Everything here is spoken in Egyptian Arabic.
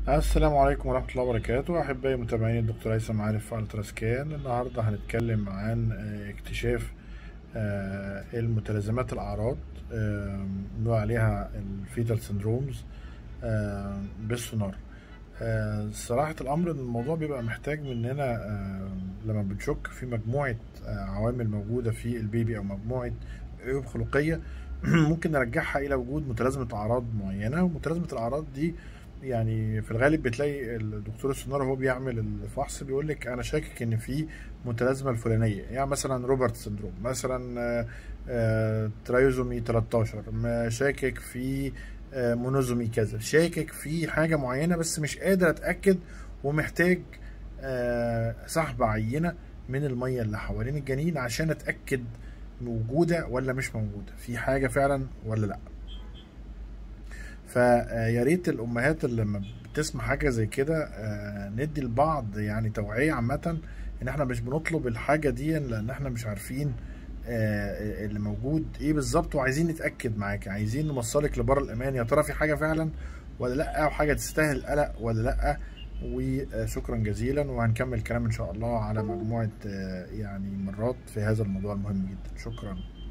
السلام عليكم ورحمة الله وبركاته أحبائي متابعين الدكتور هيثم عارف في التراسكان النهاردة هنتكلم عن آه، اكتشاف آه، المتلازمات الأعراض آه، بنقول عليها الفيتال سندرومز بالسونار آه، صراحة الأمر إن الموضوع بيبقى محتاج مننا آه، لما بنشك في مجموعة آه، عوامل موجودة في البيبي أو مجموعة عيوب خلقية ممكن نرجعها إلى وجود متلازمة أعراض معينة ومتلازمة الأعراض دي يعني في الغالب بتلاقي الدكتور السونار وهو بيعمل الفحص بيقول لك انا شاكك ان في متلازمه الفلانيه يعني مثلا روبرت سندروم مثلا آه، آه، ترايوزومي 13 ما شاكك في آه، مونوزومي كذا شاكك في حاجه معينه بس مش قادر اتاكد ومحتاج آه، سحب عينه من الميه اللي حوالين الجنين عشان اتاكد موجوده ولا مش موجوده في حاجه فعلا ولا لا فيا ريت الامهات اللي لما بتسمع حاجه زي كده آه، ندي لبعض يعني توعيه عامه ان احنا مش بنطلب الحاجه دي لان احنا مش عارفين آه، اللي موجود ايه بالظبط وعايزين نتاكد معاك عايزين نوصلك لبر الامان يا ترى في حاجه فعلا ولا لا او حاجه تستاهل القلق ولا لا وشكرا جزيلا وهنكمل كلام ان شاء الله على مجموعه آه، يعني مرات في هذا الموضوع المهم جدا شكرا